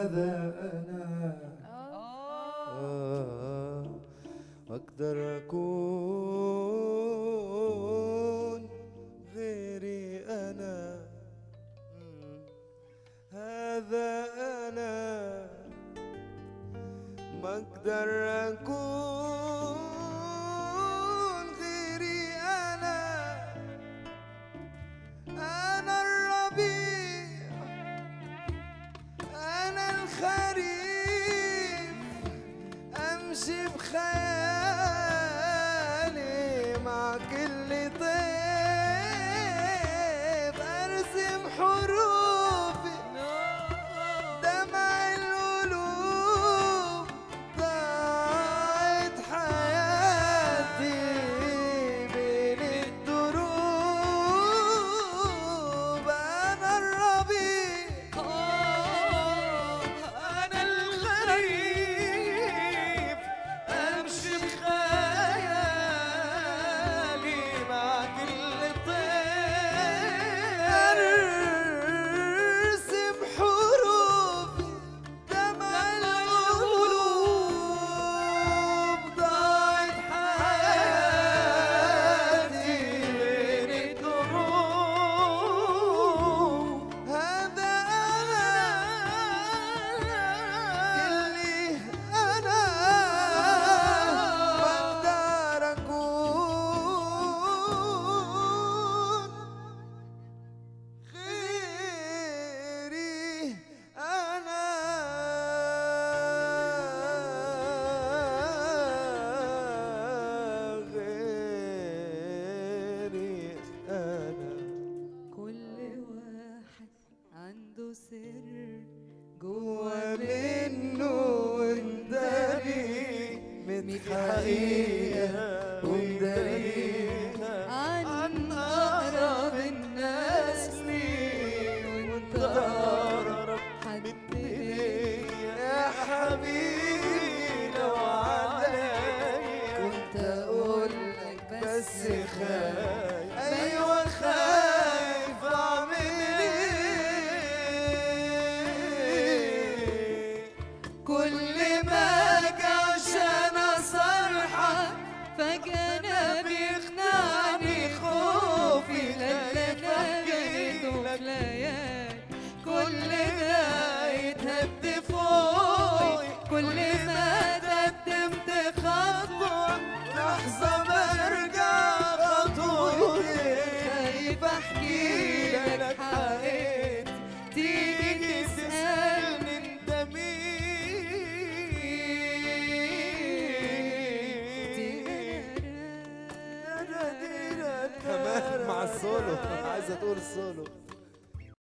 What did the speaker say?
هذا أنا آه أقدر أكون غيري أنا مم. هذا أنا ما أقدر أكون غيري أنا أنا الربيع أنا الخريف أمشي بخيالي مع كل طيف أرسم حروفي دمع القلوب ضاعت حياتي بين الدروب أنا الربيع أنا الغريب أمشي بخيالي مع كل طير أرسم حروفي دمع القلوب ضاعت حياتي بين الدروب هذا أنا اللي أنا بقدر أكون غيري أنا غيري أنا كل واحد عنده سر جوا منه ونداري من حقيقة ونداريها عن أقرب الناس لي وانت أقرب حد ليا يا حبيبي لو عليا كنت أقول لك بس بس خايف ايوه خايف اعمل ايه كل ما أجي عشان أصرحك فجأة أنا بيخنعني خوفي لأن أنا جيته في ليالي كل ده يتهد فوقي كل ما قدمت خطوة لحظة برجع خطوتي خايف أحكي لك حقيقتي تيجي تسألني انت مين كمان مع السولو عايزة تقول السولو